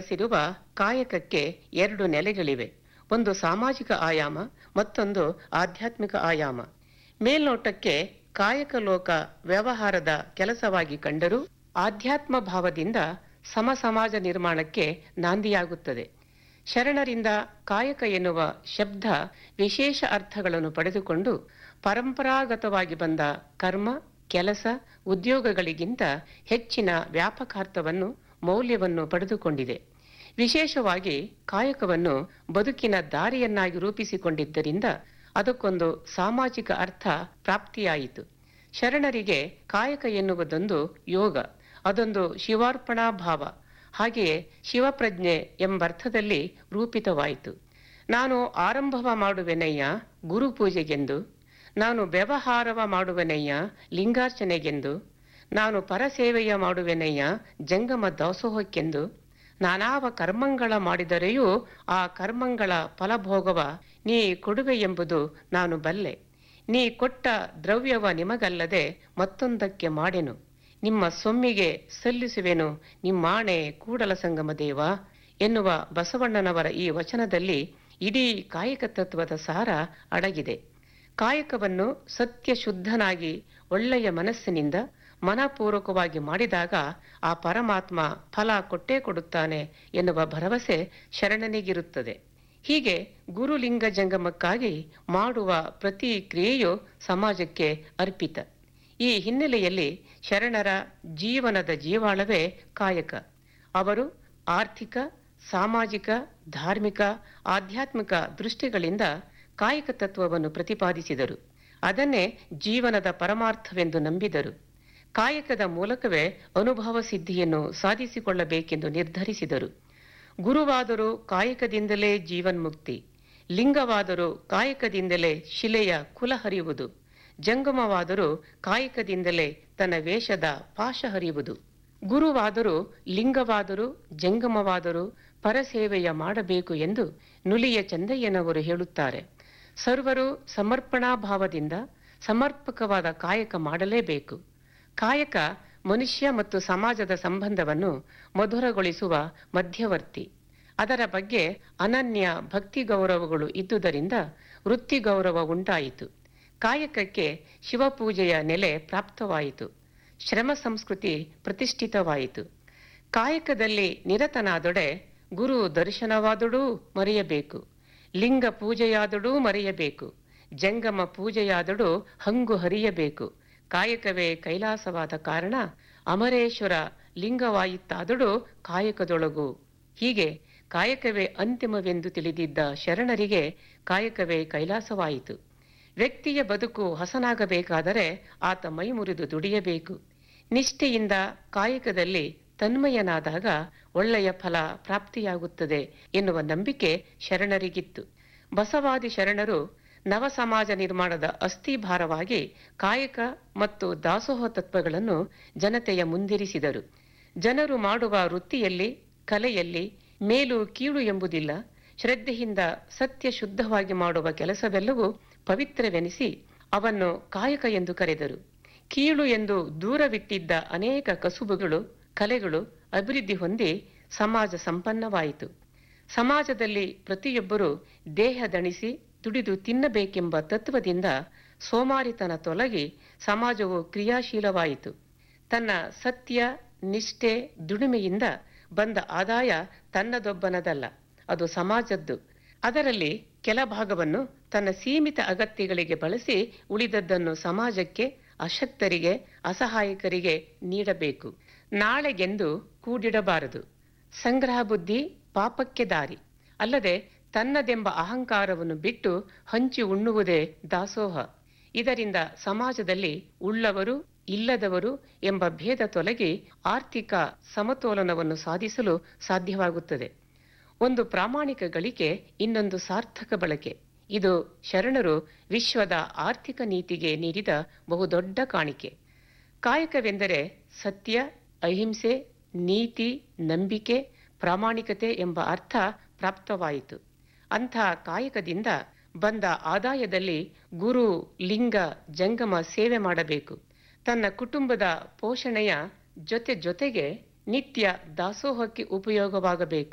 ಸಿರುವ ಕಾಯಕಕ್ಕೆ ಎರಡು ನೆಲೆಗಳಿವೆ ಒಂದು ಸಾಮಾಜಿಕ ಆಯಾಮ ಮತ್ತೊಂದು ಆಧ್ಯಾತ್ಮಿಕ ಆಯಾಮ ಮೇಲ್ನೋಟಕ್ಕೆ ಕಾಯಕ ಲೋಕ ವ್ಯವಹಾರದ ಕೆಲಸವಾಗಿ ಕಂಡರೂ ಆಧ್ಯಾತ್ಮ ಭಾವದಿಂದ ಸಮ ಸಮಾಜ ನಿರ್ಮಾಣಕ್ಕೆ ನಾಂದಿಯಾಗುತ್ತದೆ ಶರಣರಿಂದ ಕಾಯಕ ಎನ್ನುವ ಶಬ್ದ ವಿಶೇಷ ಅರ್ಥಗಳನ್ನು ಪಡೆದುಕೊಂಡು ಪರಂಪರಾಗತವಾಗಿ ಬಂದ ಕರ್ಮ ಕೆಲಸ ಉದ್ಯೋಗಗಳಿಗಿಂತ ಹೆಚ್ಚಿನ ವ್ಯಾಪಕಾರ್ಥವನ್ನು ಮೌಲ್ಯವನ್ನು ಪಡೆದುಕೊಂಡಿದೆ ವಿಶೇಷವಾಗಿ ಕಾಯಕವನ್ನು ಬದುಕಿನ ದಾರಿಯನ್ನಾಗಿ ರೂಪಿಸಿಕೊಂಡಿದ್ದರಿಂದ ಅದಕ್ಕೊಂದು ಸಾಮಾಜಿಕ ಅರ್ಥ ಪ್ರಾಪ್ತಿಯಾಯಿತು ಶರಣರಿಗೆ ಕಾಯಕ ಎನ್ನುವುದೊಂದು ಯೋಗ ಅದೊಂದು ಶಿವಾರ್ಪಣಾ ಭಾವ ಹಾಗೆಯೇ ಶಿವಪ್ರಜ್ಞೆ ಎಂಬರ್ಥದಲ್ಲಿ ರೂಪಿತವಾಯಿತು ನಾನು ಆರಂಭವ ಮಾಡುವೆನಯ್ಯ ಗುರು ಪೂಜೆಗೆಂದು ನಾನು ವ್ಯವಹಾರವ ಮಾಡುವೆನಯ್ಯ ಲಿಂಗಾರ್ಚನೆಗೆಂದು ನಾನು ಪರಸೇವೆಯ ಮಾಡುವೆನಯ್ಯ ಜಂಗಮ ದಾಸೋಹಕ್ಕೆಂದು ನಾನಾವ ಕರ್ಮಂಗಳ ಮಾಡಿದರೆಯೂ ಆ ಕರ್ಮಂಗಳ ಫಲಭೋಗವ ನೀ ಕೊಡುವೆ ಎಂಬುದು ನಾನು ಬಲ್ಲೆ ನೀ ಕೊಟ್ಟ ದ್ರವ್ಯವ ನಿಮಗಲ್ಲದೆ ಮತ್ತೊಂದಕ್ಕೆ ಮಾಡೆನು ನಿಮ್ಮ ಸೊಮ್ಮಿಗೆ ಸಲ್ಲಿಸುವೆನು ನಿಮ್ಮಾಣೆ ಕೂಡಲ ಸಂಗಮ ದೇವ ಎನ್ನುವ ಬಸವಣ್ಣನವರ ಈ ವಚನದಲ್ಲಿ ಇಡೀ ಕಾಯಕ ತತ್ವದ ಸಾರ ಅಡಗಿದೆ ಕಾಯಕವನ್ನು ಸತ್ಯ ಶುದ್ಧನಾಗಿ ಒಳ್ಳೆಯ ಮನಸ್ಸಿನಿಂದ ಮನಪೂರ್ವಕವಾಗಿ ಮಾಡಿದಾಗ ಆ ಪರಮಾತ್ಮ ಫಲ ಕೊಟ್ಟೇ ಕೊಡುತ್ತಾನೆ ಎನ್ನುವ ಭರವಸೆ ಶರಣನಿಗಿರುತ್ತದೆ ಹೀಗೆ ಗುರುಲಿಂಗ ಜಂಗಮಕ್ಕಾಗಿ ಮಾಡುವ ಪ್ರತಿ ಕ್ರಿಯೆಯು ಸಮಾಜಕ್ಕೆ ಅರ್ಪಿತ ಈ ಹಿನ್ನೆಲೆಯಲ್ಲಿ ಶರಣರ ಜೀವನದ ಜೀವಾಳವೇ ಕಾಯಕ ಅವರು ಆರ್ಥಿಕ ಸಾಮಾಜಿಕ ಧಾರ್ಮಿಕ ಆಧ್ಯಾತ್ಮಿಕ ದೃಷ್ಟಿಗಳಿಂದ ಕಾಯಕ ತತ್ವವನ್ನು ಪ್ರತಿಪಾದಿಸಿದರು ಅದನ್ನೇ ಜೀವನದ ಪರಮಾರ್ಥವೆಂದು ನಂಬಿದರು ಕಾಯಕದ ಮೂಲಕವೇ ಅನುಭವ ಸಿದ್ಧಿಯನ್ನು ಸಾಧಿಸಿಕೊಳ್ಳಬೇಕೆಂದು ನಿರ್ಧರಿಸಿದರು ಗುರುವಾದರೂ ಕಾಯಕದಿಂದಲೇ ಜೀವನ್ಮುಕ್ತಿ ಲಿಂಗವಾದರೂ ಕಾಯಕದಿಂದಲೇ ಶಿಲೆಯ ಕುಲ ಹರಿಯುವುದು ಜಂಗಮವಾದರೂ ಕಾಯಕದಿಂದಲೇ ತನ್ನ ವೇಷದ ಪಾಶ ಹರಿಯುವುದು ಗುರುವಾದರೂ ಲಿಂಗವಾದರೂ ಜಂಗಮವಾದರೂ ಪರಸೇವೆಯ ಮಾಡಬೇಕು ಎಂದು ನುಲಿಯ ಚಂದಯ್ಯನವರು ಹೇಳುತ್ತಾರೆ ಸರ್ವರು ಸಮರ್ಪಣಾ ಭಾವದಿಂದ ಸಮರ್ಪಕವಾದ ಕಾಯಕ ಮಾಡಲೇಬೇಕು ಕಾಯಕ ಮನುಷ್ಯ ಮತ್ತು ಸಮಾಜದ ಸಂಬಂಧವನ್ನು ಮಧುರಗೊಳಿಸುವ ಮಧ್ಯವರ್ತಿ ಅದರ ಬಗ್ಗೆ ಅನನ್ಯ ಭಕ್ತಿ ಗೌರವಗಳು ಇದ್ದುದರಿಂದ ವೃತ್ತಿ ಗೌರವ ಉಂಟಾಯಿತು ಕಾಯಕಕ್ಕೆ ಶಿವಪೂಜೆಯ ನೆಲೆ ಪ್ರಾಪ್ತವಾಯಿತು ಶ್ರಮ ಸಂಸ್ಕೃತಿ ಪ್ರತಿಷ್ಠಿತವಾಯಿತು ಕಾಯಕದಲ್ಲಿ ನಿರತನಾದೊಡೆ ಗುರು ದರ್ಶನವಾದಡೂ ಮರೆಯಬೇಕು ಲಿಂಗ ಪೂಜೆಯಾದಡೂ ಮರೆಯಬೇಕು ಜಂಗಮ ಪೂಜೆಯಾದಡೂ ಹಂಗು ಹರಿಯಬೇಕು ಕಾಯಕವೇ ಕೈಲಾಸವಾದ ಕಾರಣ ಅಮರೇಶ್ವರ ಲಿಂಗವಾಯಿತಾದಡೂ ಕಾಯಕದೊಳಗು ಹೀಗೆ ಕಾಯಕವೇ ಅಂತಿಮವೆಂದು ತಿಳಿದಿದ್ದ ಶರಣರಿಗೆ ಕಾಯಕವೇ ಕೈಲಾಸವಾಯಿತು ವ್ಯಕ್ತಿಯ ಬದುಕು ಹಸನಾಗಬೇಕಾದರೆ ಆತ ಮೈ ಮುರಿದು ದುಡಿಯಬೇಕು ನಿಷ್ಠೆಯಿಂದ ಕಾಯಕದಲ್ಲಿ ತನ್ಮಯನಾದಾಗ ಒಳ್ಳೆಯ ಫಲ ಪ್ರಾಪ್ತಿಯಾಗುತ್ತದೆ ಎನ್ನುವ ನಂಬಿಕೆ ಶರಣರಿಗಿತ್ತು ಬಸವಾದಿ ಶರಣರು ನವ ಸಮಾಜ ನಿರ್ಮಾಣದ ಅಸ್ಥಿಭಾರವಾಗಿ ಕಾಯಕ ಮತ್ತು ದಾಸೋಹ ತತ್ವಗಳನ್ನು ಜನತೆಯ ಮುಂದಿರಿಸಿದರು ಜನರು ಮಾಡುವ ವೃತ್ತಿಯಲ್ಲಿ ಕಲೆಯಲ್ಲಿ ಮೇಲು ಕೀಳು ಎಂಬುದಿಲ್ಲ ಶ್ರದ್ಧೆಯಿಂದ ಸತ್ಯ ಶುದ್ಧವಾಗಿ ಮಾಡುವ ಕೆಲಸವೆಲ್ಲವೂ ಪವಿತ್ರವೆನಿಸಿ ಅವನ್ನು ಕಾಯಕ ಎಂದು ಕರೆದರು ಕೀಳು ಎಂದು ದೂರವಿಟ್ಟಿದ್ದ ಅನೇಕ ಕಸುಬುಗಳು ಕಲೆಗಳು ಅಭಿವೃದ್ಧಿ ಹೊಂದಿ ಸಮಾಜ ಸಂಪನ್ನವಾಯಿತು ಸಮಾಜದಲ್ಲಿ ಪ್ರತಿಯೊಬ್ಬರೂ ದೇಹ ದಣಿಸಿ ದುಡಿದು ತಿನ್ನಬೇಕೆಂಬ ತತ್ವದಿಂದ ಸೋಮಾರಿತನ ತೊಲಗಿ ಸಮಾಜವು ಕ್ರಿಯಾಶೀಲವಾಯಿತು ತನ್ನ ಸತ್ಯ ನಿಷ್ಠೆ ದುಡಿಮೆಯಿಂದ ಬಂದ ಆದಾಯ ತನ್ನದೊಬ್ಬನದಲ್ಲ ಅದು ಸಮಾಜದ್ದು ಅದರಲ್ಲಿ ಕೆಲ ಭಾಗವನ್ನು ತನ್ನ ಸೀಮಿತ ಅಗತ್ಯಗಳಿಗೆ ಬಳಸಿ ಉಳಿದದ್ದನ್ನು ಸಮಾಜಕ್ಕೆ ಅಶಕ್ತರಿಗೆ ಅಸಹಾಯಕರಿಗೆ ನೀಡಬೇಕು ನಾಳೆಗೆಂದು ಕೂಡಿಡಬಾರದು ಸಂಗ್ರಹ ಬುದ್ಧಿ ಪಾಪಕ್ಕೆ ದಾರಿ ಅಲ್ಲದೆ ತನ್ನದೆಂಬ ಅಹಂಕಾರವನ್ನು ಬಿಟ್ಟು ಹಂಚಿ ಉಣ್ಣುವುದೇ ದಾಸೋಹ ಇದರಿಂದ ಸಮಾಜದಲ್ಲಿ ಉಳ್ಳವರು ಇಲ್ಲದವರು ಎಂಬ ಭೇದ ತೊಲಗಿ ಆರ್ಥಿಕ ಸಮತೋಲನವನ್ನು ಸಾಧಿಸಲು ಸಾಧ್ಯವಾಗುತ್ತದೆ ಒಂದು ಪ್ರಾಮಾಣಿಕ ಗಳಿಕೆ ಇನ್ನೊಂದು ಸಾರ್ಥಕ ಬಳಕೆ ಇದು ಶರಣರು ವಿಶ್ವದ ಆರ್ಥಿಕ ನೀತಿಗೆ ನೀಡಿದ ಬಹುದೊಡ್ಡ ಕಾಣಿಕೆ ಕಾಯಕವೆಂದರೆ ಸತ್ಯ ಅಹಿಂಸೆ ನೀತಿ ನಂಬಿಕೆ ಪ್ರಾಮಾಣಿಕತೆ ಎಂಬ ಅರ್ಥ ಪ್ರಾಪ್ತವಾಯಿತು ಅಂಥ ಕಾಯಕದಿಂದ ಬಂದ ಆದಾಯದಲ್ಲಿ ಗುರು ಲಿಂಗ ಜಂಗಮ ಸೇವೆ ಮಾಡಬೇಕು ತನ್ನ ಕುಟುಂಬದ ಪೋಷಣೆಯ ಜೊತೆ ಜೊತೆಗೆ ನಿತ್ಯ ದಾಸೋಹಕ್ಕೆ ಉಪಯೋಗವಾಗಬೇಕು